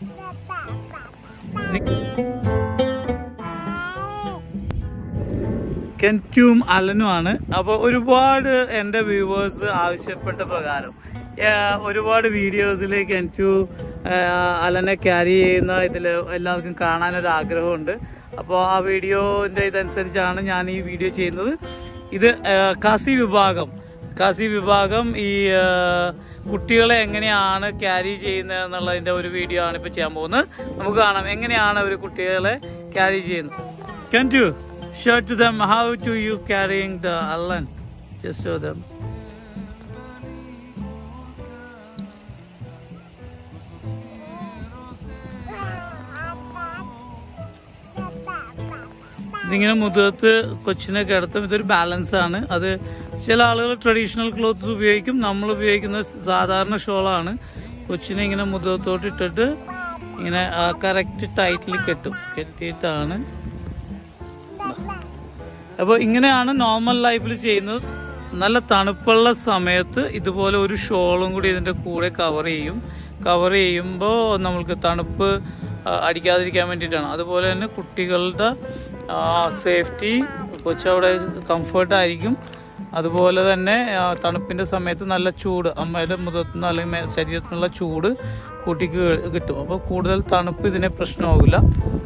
കെൻറ്റും അലനുമാണ് അപ്പോൾ ഒരുപാട് എൻ്റെ വ്യൂവേഴ്സ് ആവശ്യപ്പെട്ട പ്രകാരം ഏഹ് ഒരുപാട് വീഡിയോസിൽ കെൻറ്റു ഏഹ് അലനെ ക്യാരി ചെയ്യുന്ന ഇതിൽ എല്ലാവർക്കും കാണാനൊരു ആഗ്രഹമുണ്ട് അപ്പോൾ ആ വീഡിയോന്റെ ഇതനുസരിച്ചാണ് ഞാൻ ഈ വീഡിയോ ചെയ്യുന്നത് ഇത് ഏഹ് കാസി വിഭാഗം കാസി വിഭാഗം ഈ ഏഹ്, കുട്ടികളെ എങ്ങനെയാണ് ക്യാരി ചെയ്യുന്നത് എന്നുള്ളതിന്റെ ഒരു വീഡിയോ ആണ് ഇപ്പൊ ചെയ്യാൻ പോകുന്നത് നമുക്ക് കാണാം എങ്ങനെയാണ് അവർ കുട്ടികളെ ക്യാരി ചെയ്യുന്നത് Can you show to them how do you carrying the Allen? Just show them. ഇതിങ്ങനെ മുഖത്ത് കൊച്ചിനെ കിടത്തും ഇതൊരു ബാലൻസ് ആണ് അത് ചില ആളുകൾ ട്രഡീഷണൽ ക്ലോത്ത്സ് ഉപയോഗിക്കും നമ്മൾ ഉപയോഗിക്കുന്ന സാധാരണ ഷോളാണ് കൊച്ചിനെ ഇങ്ങനെ മുഖത്തോട്ട് ഇട്ടിട്ട് ഇങ്ങനെ കറക്റ്റ് ടൈറ്റിൽ കെട്ടും കെട്ടിയിട്ടാണ് അപ്പോൾ ഇങ്ങനെയാണ് നോർമൽ ലൈഫിൽ ചെയ്യുന്നത് നല്ല തണുപ്പുള്ള സമയത്ത് ഇതുപോലെ ഒരു ഷോളും കൂടി ഇതിന്റെ കൂടെ കവർ ചെയ്യും കവർ ചെയ്യുമ്പോൾ നമ്മൾക്ക് തണുപ്പ് ആ, അടിക്കാതിരിക്കാൻ വേണ്ടിയിട്ടാണ് അതുപോലെ തന്നെ കുട്ടികളുടെ സേഫ്റ്റി കൊച്ചവിടെ കംഫർട്ട് ആയിരിക്കും അതുപോലെ തന്നെ ആ, തണുപ്പിന്റെ സമയത്ത് നല്ല ചൂട് അമ്മയുടെ മുഖത്തുനിന്ന് അല്ലെങ്കിൽ മേ- ശരീരത്തിനുള്ള ചൂട് കുട്ടിക്ക് കിട്ടും അപ്പോൾ കൂടുതൽ തണുപ്പ് ഇതിനെ പ്രശ്നമാകില്ല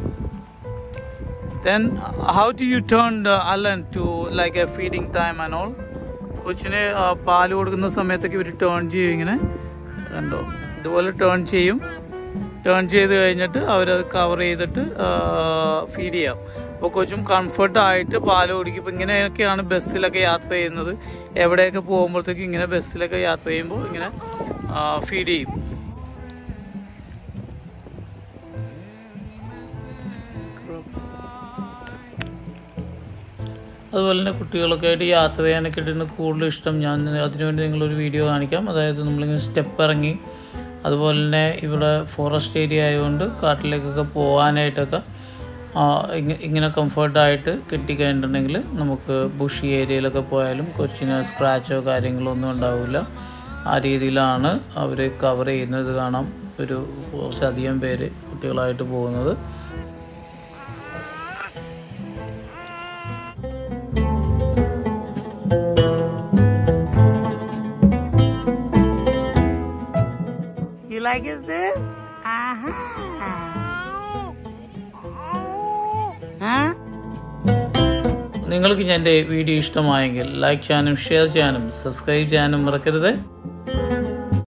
Then, how do you turn the Alan to like a feeding time and all? കൊച്ചിന് ആ, പാല് കൊടുക്കുന്ന സമയത്തൊക്കെ ഇവർ ടേൺ ചെയ്യും ഇങ്ങനെ കണ്ടോ ഇതുപോലെ ടേൺ ചെയ്യും ടേൺ ചെയ്ത് കഴിഞ്ഞിട്ട് അവരത് കവർ ചെയ്തിട്ട് ഫീഡ് ചെയ്യാം അപ്പോൾ കൊച്ചും കംഫർട്ട് ആയിട്ട് പാല് കുടിക്കും ഇപ്പം ഇങ്ങനെയൊക്കെയാണ് ബസ്സിലൊക്കെ യാത്ര ചെയ്യുന്നത് എവിടെയൊക്കെ പോകുമ്പോഴത്തേക്കും ഇങ്ങനെ ബസ്സിലൊക്കെ യാത്ര ചെയ്യുമ്പോൾ ഇങ്ങനെ ഫീഡ് ചെയ്യും അതുപോലെ തന്നെ കുട്ടികളൊക്കെ ആയിട്ട് യാത്ര ചെയ്യാനൊക്കെ ഇടുന്ന കൂടുതൽ ഇഷ്ടം ഞാൻ അതിനുവേണ്ടി നിങ്ങളൊരു വീഡിയോ കാണിക്കാം അതായത് നമ്മളിങ്ങനെ സ്റ്റെപ്പ് ഇറങ്ങി അതുപോലെ തന്നെ ഇവിടെ ഫോറസ്റ്റ് ഏരിയ ആയതുകൊണ്ട് കാട്ടിലേക്കൊക്കെ പോകാനായിട്ടൊക്കെ ആ, ഇങ്ങ- ഇങ്ങനെ കംഫർട്ടായിട്ട് കിട്ടിക്കഴിഞ്ഞിട്ടുണ്ടെങ്കിൽ നമുക്ക് ബുഷി ഏരിയയിലൊക്കെ പോയാലും കൊച്ചിന് സ്ക്രാച്ചോ കാര്യങ്ങളോ ഒന്നും ഉണ്ടാവില്ല ആ രീതിയിലാണ് അവർ കവർ ചെയ്യുന്നത് കാണാം ഒരു കുറച്ചധികം പേര് കുട്ടികളായിട്ട് പോകുന്നത് You like it there? Aha. Huh? നിങ്ങൾക്ക് എൻ്റെ വീഡിയോ ഇഷ്ടമായെങ്കിൽ ലൈക്ക് ചെയ്യാനും ഷെയർ ചെയ്യാനും സബ്സ്ക്രൈബ് ചെയ്യാനും മറക്കരുത്